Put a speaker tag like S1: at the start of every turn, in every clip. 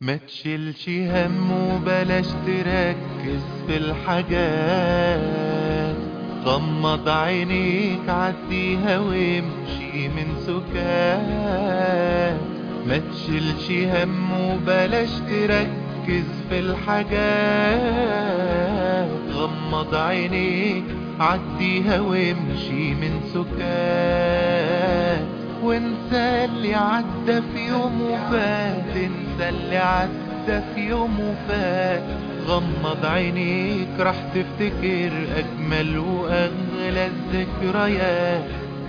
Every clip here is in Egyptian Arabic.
S1: ما تشيلش هم وبلاش تركز في الحاجات غمض عينيك عديها وامشي من سكات ما تشيلش هم وبلاش تركز في الحاجات غمض عينيك عديها وامشي من سكات وانسى اللي عدى في يوم وفات انسى اللي عدى في يوم وفات غمض عينيك راح تفتكر اجمل واغلى الذكريات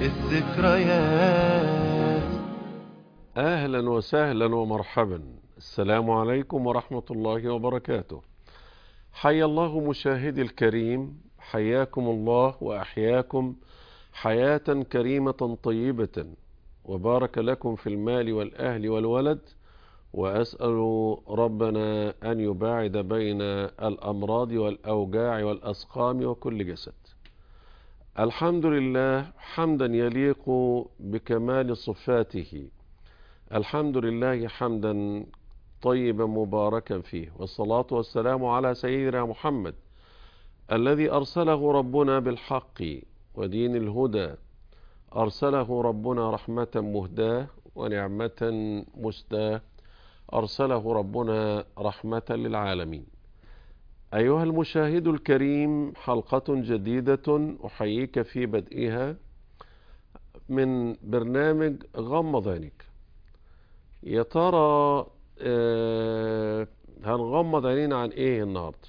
S1: الذكريات
S2: أهلا وسهلا ومرحبا السلام عليكم ورحمة الله وبركاته حيا الله مشاهدي الكريم حياكم الله وأحياكم حياة كريمة طيبة وبارك لكم في المال والأهل والولد وأسأل ربنا أن يباعد بين الأمراض والأوجاع والأسقام وكل جسد الحمد لله حمدا يليق بكمال صفاته الحمد لله حمدا طيبا مباركا فيه والصلاة والسلام على سيدنا محمد الذي أرسله ربنا بالحق ودين الهدى أرسله ربنا رحمة مهداة ونعمة مسداة أرسله ربنا رحمة للعالمين أيها المشاهد الكريم حلقة جديدة أحييك في بدئها من برنامج غمض عينيك يا ترى آه هنغمض عينينا عن ايه النهارده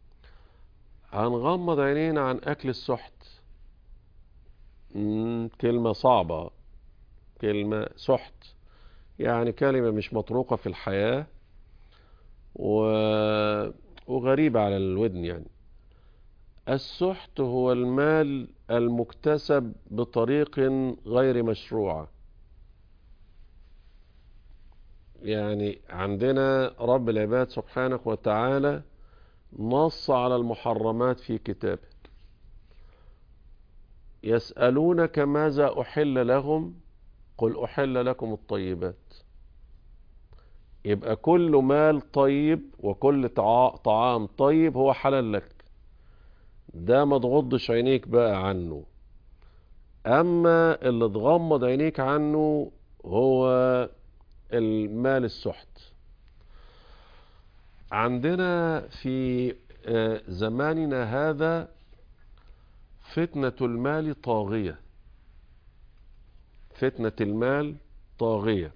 S2: هنغمض عينينا عن اكل السحت مم، كلمة صعبة كلمة سحت يعني كلمة مش مطروقة في الحياة و... وغريبة على الودن يعني السحت هو المال المكتسب بطريق غير مشروعه يعني عندنا رب العباد سبحانه وتعالى نص على المحرمات في كتابه يسألونك ماذا أحل لهم قل أحل لكم الطيبات يبقى كل مال طيب وكل طعام طيب هو حلال لك ده ما تغضش عينيك بقى عنه أما اللي تغمض عينيك عنه هو المال السحت عندنا في زماننا هذا فتنة المال طاغية فتنة المال طاغية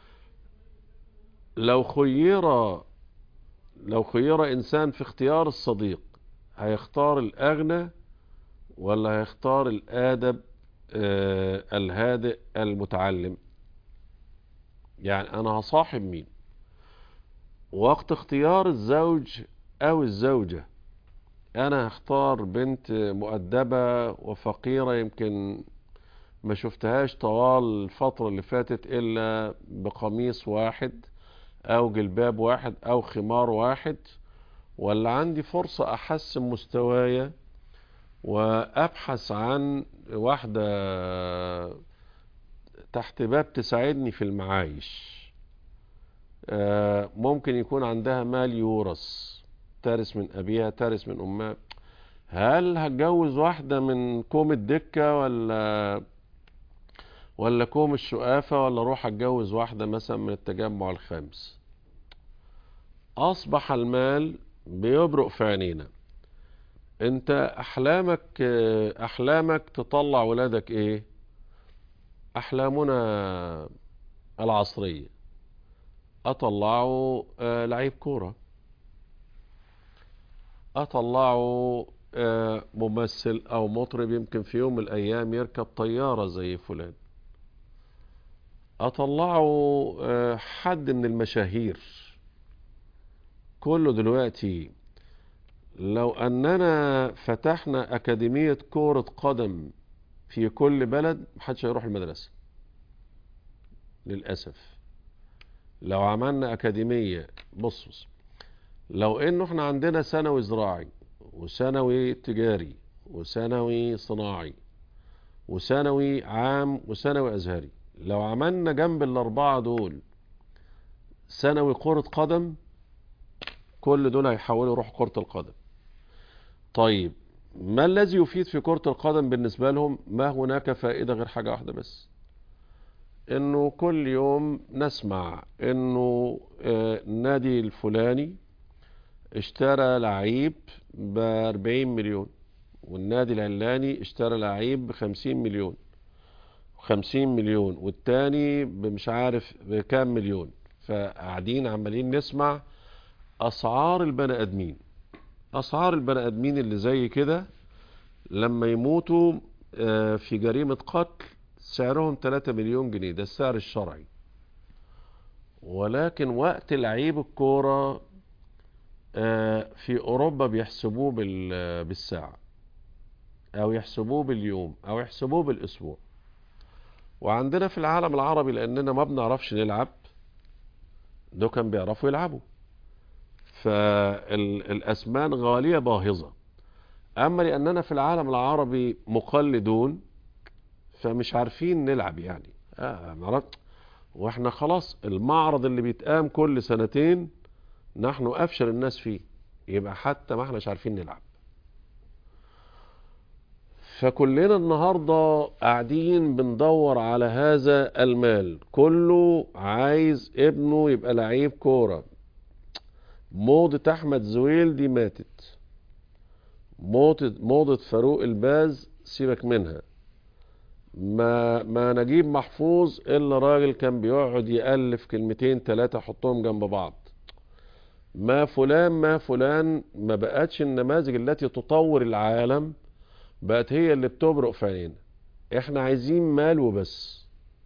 S2: لو خير لو خير إنسان في اختيار الصديق هيختار الأغنى ولا هيختار الآدب الهادئ المتعلم يعني انا هصاحب مين وقت اختيار الزوج او الزوجة انا هختار بنت مؤدبة وفقيرة يمكن ما شفتهاش طوال الفترة اللي فاتت الا بقميص واحد او جلباب واحد او خمار واحد ولا عندي فرصة احسن مستوايا وابحث عن واحدة تحت باب تساعدني في المعايش ممكن يكون عندها مال يورث ترث من أبيها ترث من أمها هل هتجوز واحدة من كوم الدكة ولا ولا كوم الشقافة ولا اروح اتجوز واحدة مثلا من التجمع الخامس أصبح المال بيبرق في عينينا انت احلامك احلامك تطلع ولادك ايه أحلامنا العصرية أطلعوا آه لعيب كورة أطلعوا آه ممثل أو مطرب يمكن في يوم من الأيام يركب طيارة زي فلان أطلعوا آه حد من المشاهير كله دلوقتي لو أننا فتحنا أكاديمية كورة قدم في كل بلد محدش هيروح المدرسة للأسف لو عملنا أكاديمية بص بص لو إنه إحنا عندنا ثانوي زراعي وثانوي تجاري وثانوي صناعي وثانوي عام وثانوي أزهري لو عملنا جنب الأربعة دول ثانوي كرة قدم كل دول هيحاولوا يروحوا كرة القدم طيب ما الذي يفيد في كرة القدم بالنسبة لهم ما هناك فائدة غير حاجة واحدة بس انه كل يوم نسمع انه آه، النادي الفلاني اشترى لعيب ب 40 مليون والنادي العلاني اشترى لعيب ب 50 مليون 50 مليون والتاني مش عارف بكام مليون فقاعدين عمالين نسمع اسعار البني ادمين اسعار البني ادمين اللي زي كده لما يموتوا آه، في جريمة قتل سعرهم 3 مليون جنيه ده السعر الشرعي ولكن وقت لعيب الكورة آه، في اوروبا بيحسبوه بال- بالساعة او يحسبوه باليوم او يحسبوه بالاسبوع وعندنا في العالم العربي لاننا ما بنعرفش نلعب دول كان بيعرفوا يلعبوا فالاسمان غالية باهظة اما لاننا في العالم العربي مقلدون فمش عارفين نلعب يعني آه عرفت واحنا خلاص المعرض اللي بيتقام كل سنتين نحن افشل الناس فيه يبقى حتى ما احناش عارفين نلعب فكلنا النهاردة قاعدين بندور على هذا المال كله عايز ابنه يبقى لعيب كورة موضة احمد زويل دي ماتت موضة, موضة فاروق الباز سيبك منها ما ما نجيب محفوظ الا راجل كان بيقعد يالف كلمتين ثلاثه يحطهم جنب بعض ما فلان ما فلان ما بقتش النماذج التي تطور العالم بقت هي اللي بتبرق في عينينا احنا عايزين مال وبس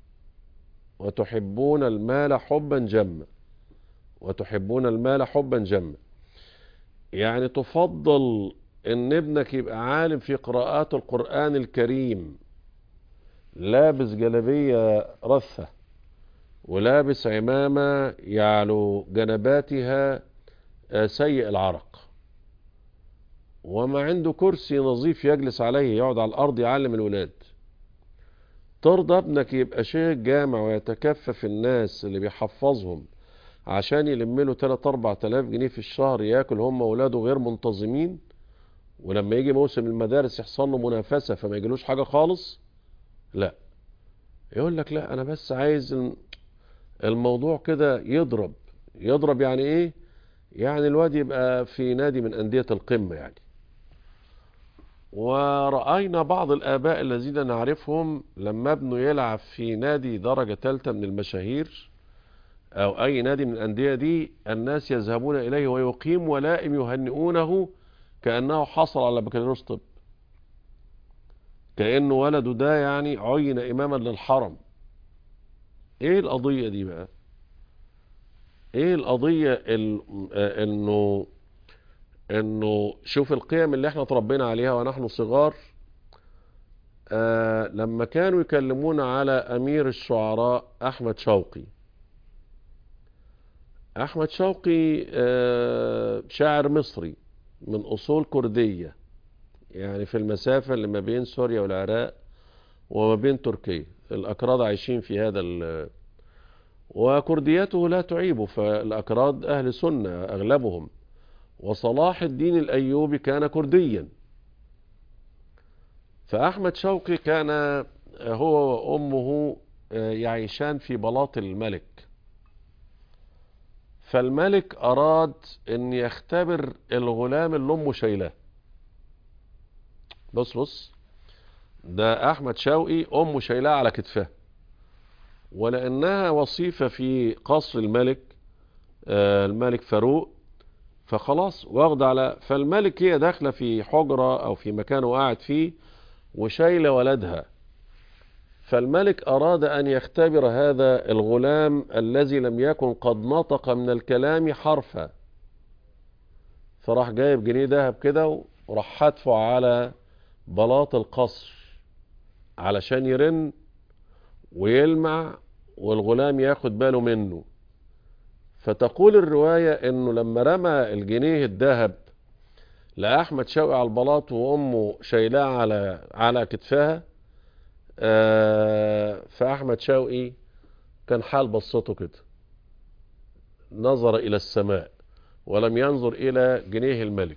S2: وتحبون المال حبا جما وتحبون المال حبا جما يعني تفضل ان ابنك يبقى عالم في قراءات القرآن الكريم لابس جلبية رثة ولابس عمامة يعلو جنباتها آه، سيء العرق وما عنده كرسي نظيف يجلس عليه يقعد على الأرض يعلم الولاد ترضى ابنك يبقى شيخ جامع ويتكفف الناس اللي بيحفظهم عشان يلم له 3 4000 جنيه في الشهر ياكل هم واولاده غير منتظمين ولما يجي موسم المدارس يحصل له منافسة فما يجيلوش حاجة خالص لا يقول لك لا انا بس عايز الم- الموضوع كده يضرب يضرب يعني ايه يعني الواد يبقى في نادي من اندية القمة يعني ورأينا بعض الآباء الذين نعرفهم لما ابنه يلعب في نادي درجة ثالثة من المشاهير أو أي نادي من الأندية دي الناس يذهبون إليه ويقيم ولائم يهنئونه كأنه حصل على بكالوريوس طب كأنه ولده ده يعني عين إماما للحرم إيه القضية دي بقى إيه القضية ال- آه، إنه إنه شوف القيم اللي إحنا تربينا عليها ونحن صغار آه لما كانوا يكلمونا على أمير الشعراء أحمد شوقي أحمد شوقي آه شاعر مصري من أصول كردية يعني في المسافة اللي ما بين سوريا والعراق وما بين تركيا الأكراد عايشين في هذا ال وكرديته لا تعيبه فالأكراد أهل سنة أغلبهم وصلاح الدين الأيوبي كان كرديا فأحمد شوقي كان هو وأمه يعيشان في بلاط الملك فالملك أراد أن يختبر الغلام اللي أمه شايلاه بص بص ده أحمد شوقي أمه شايلاه على كتفها ولأنها وصيفة في قصر الملك آه الملك فاروق فخلاص واخد على فالملك هي داخلة في حجرة أو في مكان قاعد فيه وشايلة ولدها فالملك أراد أن يختبر هذا الغلام الذي لم يكن قد نطق من الكلام حرفا فراح جايب جنيه ذهب كده وراح حتفه على بلاط القصر علشان يرن ويلمع والغلام ياخد باله منه فتقول الرواية انه لما رمى الجنيه الذهب لأحمد شوقي على البلاط وأمه شايلاه على على كتفها آه فأحمد شوقي كان حال بصته كده نظر إلى السماء ولم ينظر إلى جنيه الملك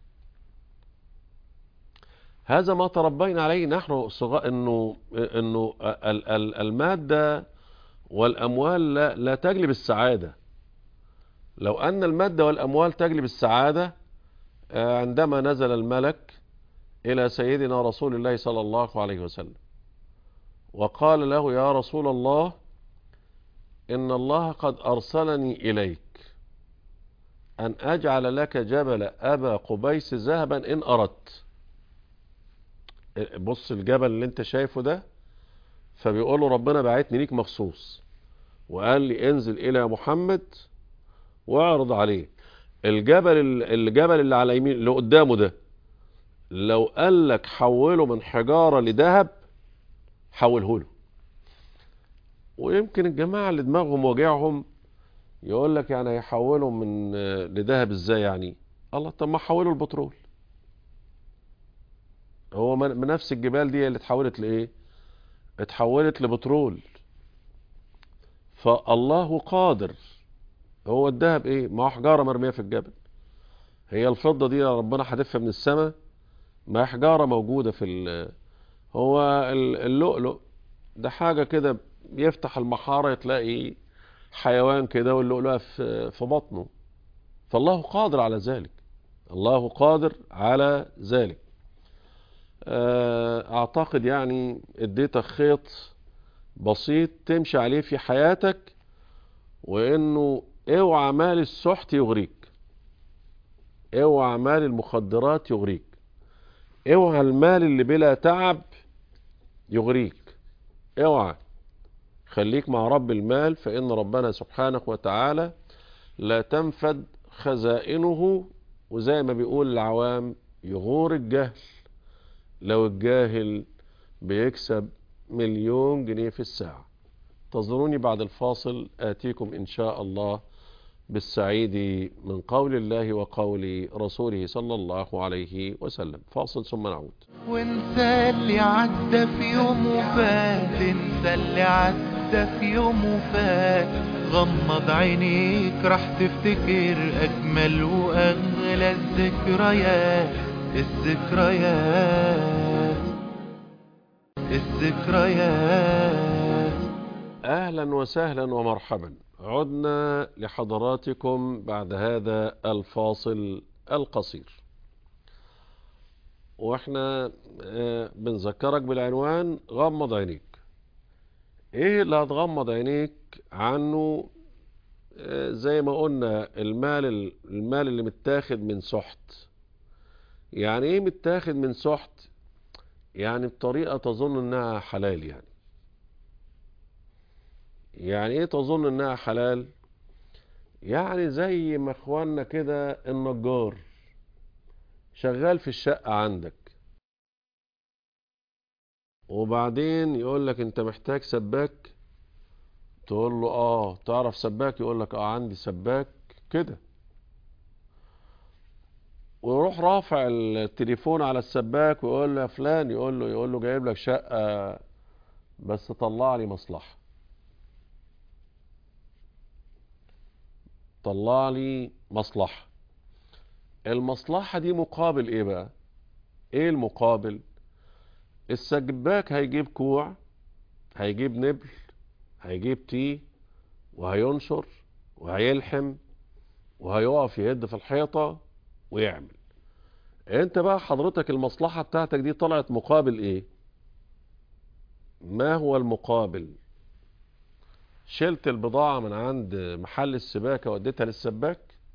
S2: هذا ما تربينا عليه نحن صغار انه انه ال- ال- الماده والاموال لا, لا تجلب السعاده لو ان الماده والاموال تجلب السعاده آه، عندما نزل الملك الى سيدنا رسول الله صلى الله عليه وسلم وقال له يا رسول الله ان الله قد ارسلني اليك ان اجعل لك جبل ابا قبيس ذهبا ان اردت بص الجبل اللي انت شايفه ده فبيقول له ربنا بعتني ليك مخصوص وقال لي انزل الى محمد واعرض عليه الجبل الجبل اللي على يمين اللي قدامه ده لو قال لك حوله من حجارة لذهب حوله له ويمكن الجماعة اللي دماغهم وجعهم يقول لك يعني هيحولوا من آه، لذهب ازاي يعني الله طب ما حولوا البترول هو من من نفس الجبال دي اللي اتحولت لايه اتحولت لبترول فالله قادر هو الذهب ايه ما هو حجاره مرميه في الجبل هي الفضه دي ربنا حدفها من السماء ما هي حجاره موجوده في ال- هو ال- اللؤلؤ ده حاجه كده يفتح المحاره تلاقي حيوان كده واللؤلؤه في في بطنه فالله قادر على ذلك الله قادر على ذلك آه، اعتقد يعني اديتك خيط بسيط تمشي عليه في حياتك وانه اوعى مال السحت يغريك اوعى مال المخدرات يغريك اوعى المال اللي بلا تعب يغريك اوعى خليك مع رب المال فان ربنا سبحانه وتعالى لا تنفد خزائنه وزي ما بيقول العوام يغور الجهل لو الجاهل بيكسب مليون جنيه في الساعة انتظروني بعد الفاصل آتيكم إن شاء الله بالسعيد من قول الله وقول رسوله صلى الله عليه وسلم فاصل ثم نعود
S1: وانسى اللي عدى في يوم وفات انسى اللي عدى في يوم وفات غمض عينيك راح تفتكر اجمل واغلى الذكريات الذكريات الذكريات
S2: أهلا وسهلا ومرحبا عدنا لحضراتكم بعد هذا الفاصل القصير واحنا آه، بنذكرك بالعنوان غمض عينيك ايه اللي هتغمض عينيك عنه آه، زي ما قلنا المال المال اللي متاخد من سحت يعني ايه متاخد من سحت يعني بطريقة تظن انها حلال يعني يعني ايه تظن انها حلال يعني زي ما اخواننا كده النجار شغال في الشقة عندك وبعدين يقول لك انت محتاج سباك تقول له اه تعرف سباك يقول لك اه عندي سباك كده ويروح رافع التليفون على السباك ويقول له يا فلان يقول له يقول له جايب لك شقة بس طلع لي مصلحة طلع لي مصلحة المصلحة دي مقابل ايه بقى ايه المقابل السباك هيجيب كوع هيجيب نبل هيجيب تي وهينشر وهيلحم وهيقف يهد في الحيطة ويعمل انت بقى حضرتك المصلحة بتاعتك دي طلعت مقابل ايه ما هو المقابل شلت البضاعة من عند محل السباكة وديتها للسباك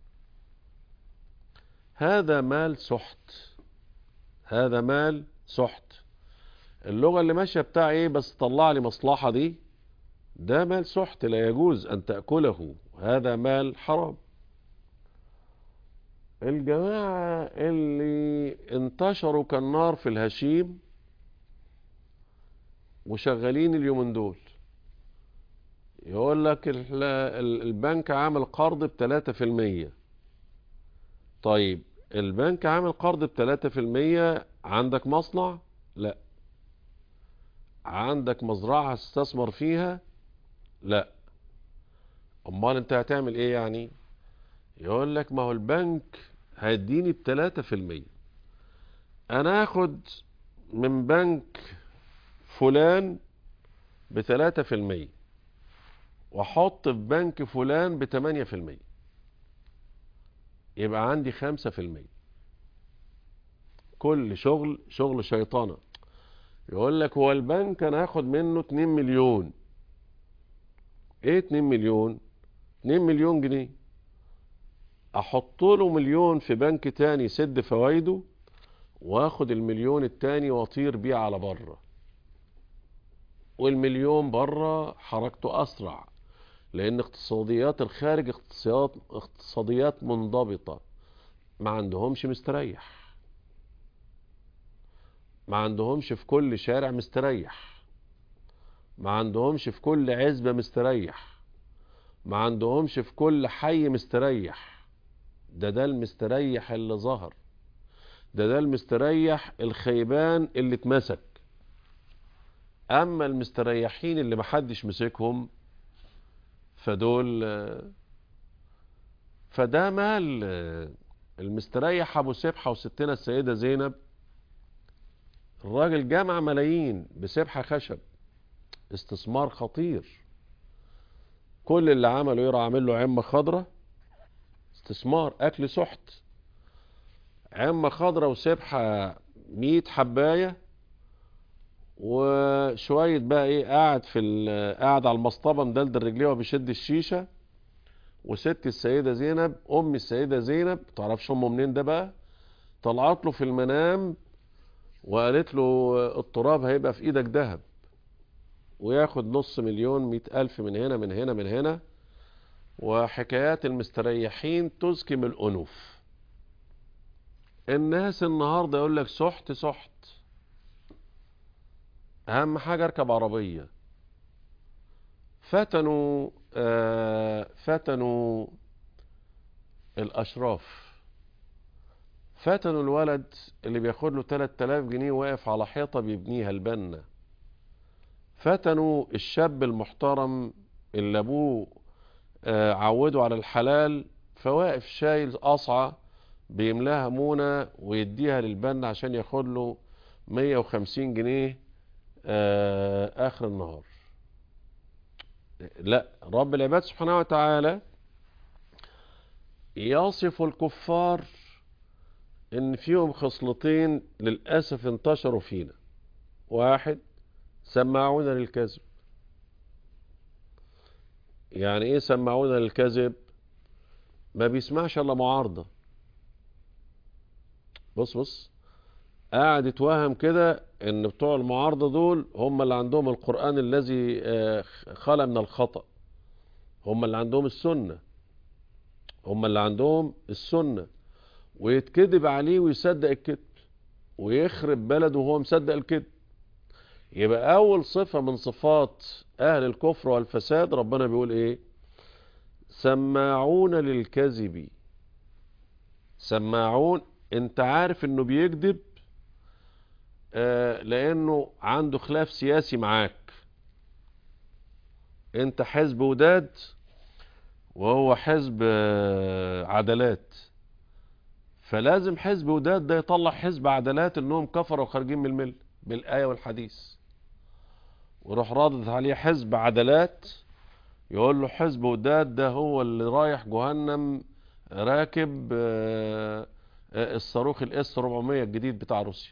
S2: هذا مال سحت هذا مال سحت اللغة اللي ماشية بتاع ايه بس طلع لي مصلحة دي ده مال سحت لا يجوز ان تأكله هذا مال حرام الجماعة اللي انتشروا كالنار في الهشيم وشغالين اليومين دول يقول لك ال- ال- البنك عامل قرض بتلاتة في المية طيب البنك عامل قرض بتلاتة في المية عندك مصنع لا عندك مزرعة تستثمر فيها لا امال انت هتعمل ايه يعني يقول لك ما هو البنك هيديني بتلاتة في المية انا اخد من بنك فلان بتلاتة في المية واحط في بنك فلان بتمانية في المية يبقى عندي خمسة في المية كل شغل شغل شيطانة يقول لك هو البنك انا هاخد منه 2 مليون ايه 2 مليون 2 مليون جنيه احط له مليون في بنك تاني يسد فوائده واخد المليون التاني واطير بيه على بره والمليون بره حركته اسرع لان اقتصاديات الخارج اقتصاد اقتصاديات منضبطة ما عندهمش مستريح ما عندهمش في كل شارع مستريح ما عندهمش في كل عزبة مستريح ما عندهمش في كل حي مستريح ده ده المستريح اللي ظهر ده ده المستريح الخيبان اللي اتمسك اما المستريحين اللي محدش مسكهم فدول فده مال المستريح ابو سبحة وستنا السيدة زينب الراجل جمع ملايين بسبحة خشب استثمار خطير كل اللي عمله يرى عامل له عمة خضرة استثمار اكل سحت عمة خضرة وسبحة ميت حباية وشوية بقى ايه قاعد في قاعد على المصطبة مدلدل رجليه وبيشد الشيشة وست السيدة زينب ام السيدة زينب تعرفش امه منين ده بقى طلعت له في المنام وقالت له التراب هيبقى في ايدك ذهب وياخد نص مليون مئة الف من هنا من هنا من هنا وحكايات المستريحين تزكم الانوف الناس النهاردة يقول لك سحت سحت اهم حاجة اركب عربية فتنوا آه فتنوا الاشراف فتنوا الولد اللي بياخد له 3000 جنيه واقف على حيطة بيبنيها البنا فتنوا الشاب المحترم اللي ابوه آه عوده على الحلال فواقف شايل قصعة بيملاها مونة ويديها للبنا عشان ياخد له 150 جنيه آه اخر النهار لا رب العباد سبحانه وتعالى يصف الكفار ان فيهم خصلتين للأسف انتشروا فينا واحد سماعون للكذب يعني ايه سماعون للكذب ما بيسمعش الا معارضة بص بص قاعد يتوهم كده ان بتوع المعارضة دول هم اللي عندهم القرآن الذي خلى من الخطأ هم اللي عندهم السنة هم اللي عندهم السنة ويتكذب عليه ويصدق الكذب ويخرب بلده وهو مصدق الكذب يبقى اول صفة من صفات اهل الكفر والفساد ربنا بيقول ايه سماعون للكذب سماعون انت عارف انه بيكذب آه لانه عنده خلاف سياسي معاك انت حزب وداد وهو حزب آه عدلات فلازم حزب وداد ده يطلع حزب عدلات انهم كفروا وخارجين من المل بالايه والحديث ويروح رادد عليه حزب عدلات يقول له حزب وداد ده هو اللي رايح جهنم راكب آه الصاروخ الاس 400 الجديد بتاع روسيا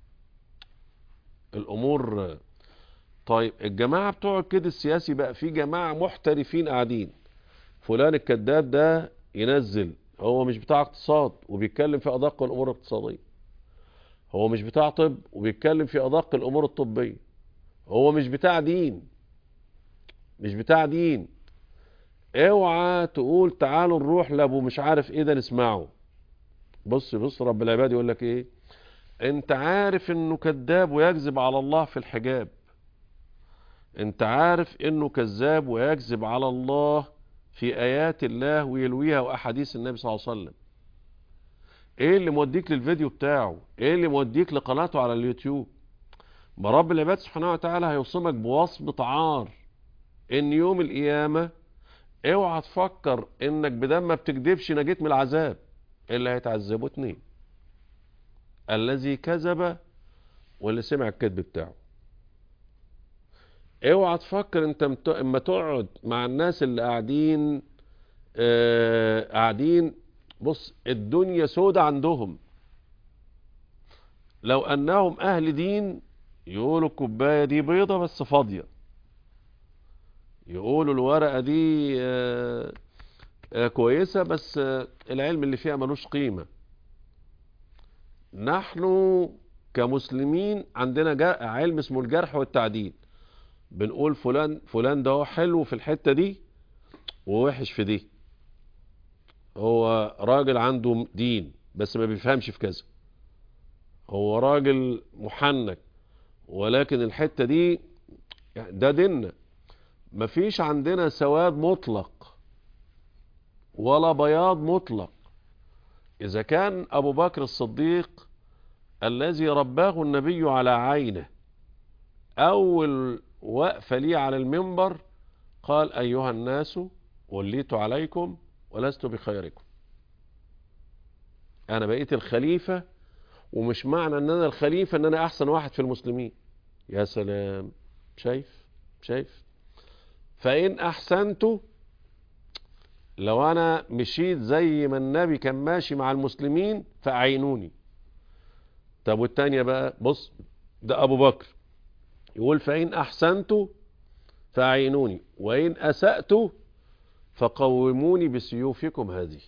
S2: الامور طيب الجماعة بتوع الكيد السياسي بقى في جماعة محترفين قاعدين فلان الكذاب ده ينزل هو مش بتاع اقتصاد وبيتكلم في ادق الامور الاقتصادية هو مش بتاع طب وبيتكلم في ادق الامور الطبية هو مش بتاع دين مش بتاع دين اوعى تقول تعالوا نروح لابو مش عارف ايه ده نسمعه بص بص رب العباد يقول لك ايه انت عارف انه كذاب ويكذب على الله في الحجاب انت عارف انه كذاب ويكذب على الله في ايات الله ويلويها واحاديث النبي صلى الله عليه وسلم ايه اللي موديك للفيديو بتاعه ايه اللي موديك لقناته على اليوتيوب ما رب العباد سبحانه وتعالى هيوصمك بوصمة عار ان يوم القيامة اوعى تفكر انك بدل ما بتكذبش نجيت من العذاب اللي هيتعذبوا اتنين الذي كذب واللي سمع الكذب بتاعه اوعى تفكر انت مت- اما تقعد مع الناس اللي قاعدين آه قاعدين بص الدنيا سودة عندهم لو انهم اهل دين يقولوا الكوباية دي بيضة بس فاضية يقولوا الورقة دي آه آه كويسة بس آه العلم اللي فيها ملوش قيمة نحن كمسلمين عندنا جا- علم اسمه الجرح والتعديل بنقول فلان فلان ده هو حلو في الحتة دي ووحش في دي هو راجل عنده دين بس ما بيفهمش في كذا هو راجل محنك ولكن الحتة دي ده ديننا مفيش عندنا سواد مطلق ولا بياض مطلق إذا كان أبو بكر الصديق الذي رباه النبي على عينه أول وقفة لي على المنبر قال أيها الناس وليت عليكم ولست بخيركم أنا بقيت الخليفة ومش معنى أن أنا الخليفة أن أنا أحسن واحد في المسلمين يا سلام شايف شايف فإن أحسنت لو أنا مشيت زي ما النبي كان ماشي مع المسلمين فأعينوني طب والتانية بقى بص ده أبو بكر يقول فإن أحسنت فأعينوني وإن أسأت فقوموني بسيوفكم هذه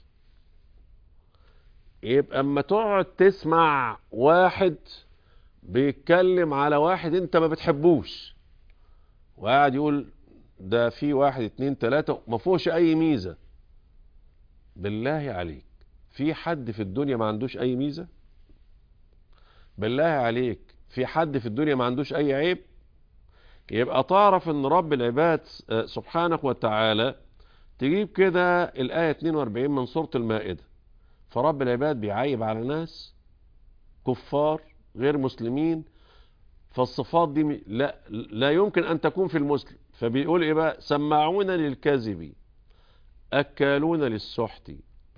S2: يبقى اما تقعد تسمع واحد بيتكلم على واحد انت ما بتحبوش وقاعد يقول ده في واحد اتنين تلاتة ما فيهوش اي ميزة بالله عليك في حد في الدنيا ما عندوش اي ميزة بالله عليك في حد في الدنيا ما عندوش اي عيب يبقى تعرف ان رب العباد آه، سبحانه وتعالى تجيب كده الآية 42 من سورة المائدة فرب العباد بيعيب على ناس كفار غير مسلمين فالصفات دي م- لا, لا يمكن أن تكون في المسلم فبيقول إيه بقى سماعون للكذب أكالون للسحت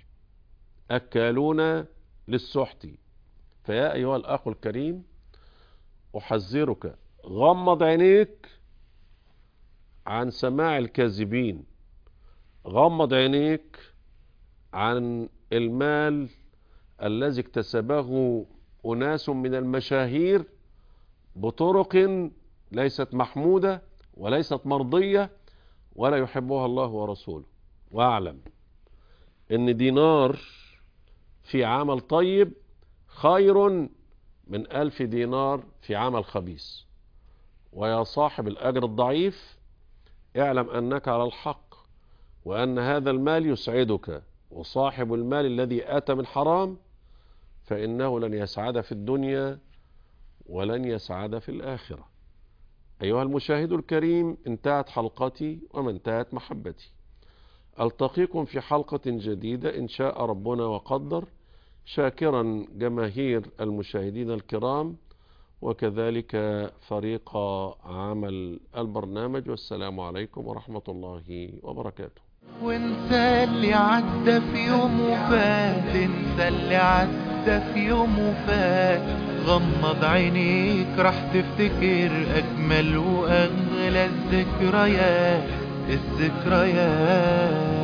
S2: أكالون للسحت فيا أيها الأخ الكريم أحذرك غمض عينيك عن سماع الكاذبين غمض عينيك عن المال الذي اكتسبه أناس من المشاهير بطرق ليست محمودة وليست مرضية ولا يحبها الله ورسوله واعلم ان دينار في عمل طيب خير من ألف دينار في عمل خبيث ويا صاحب الأجر الضعيف اعلم أنك على الحق وأن هذا المال يسعدك وصاحب المال الذي آتى من حرام فإنه لن يسعد في الدنيا ولن يسعد في الآخرة أيها المشاهد الكريم انتهت حلقتي وما انتهت محبتي ألتقيكم في حلقة جديدة إن شاء ربنا وقدر شاكرا جماهير المشاهدين الكرام وكذلك فريق عمل البرنامج والسلام عليكم ورحمة الله وبركاته
S1: وانسى اللي عدى في يوم وفات انسى اللي عدى في يوم وفات غمض عينيك راح تفتكر اجمل واغلى الذكريات الذكريات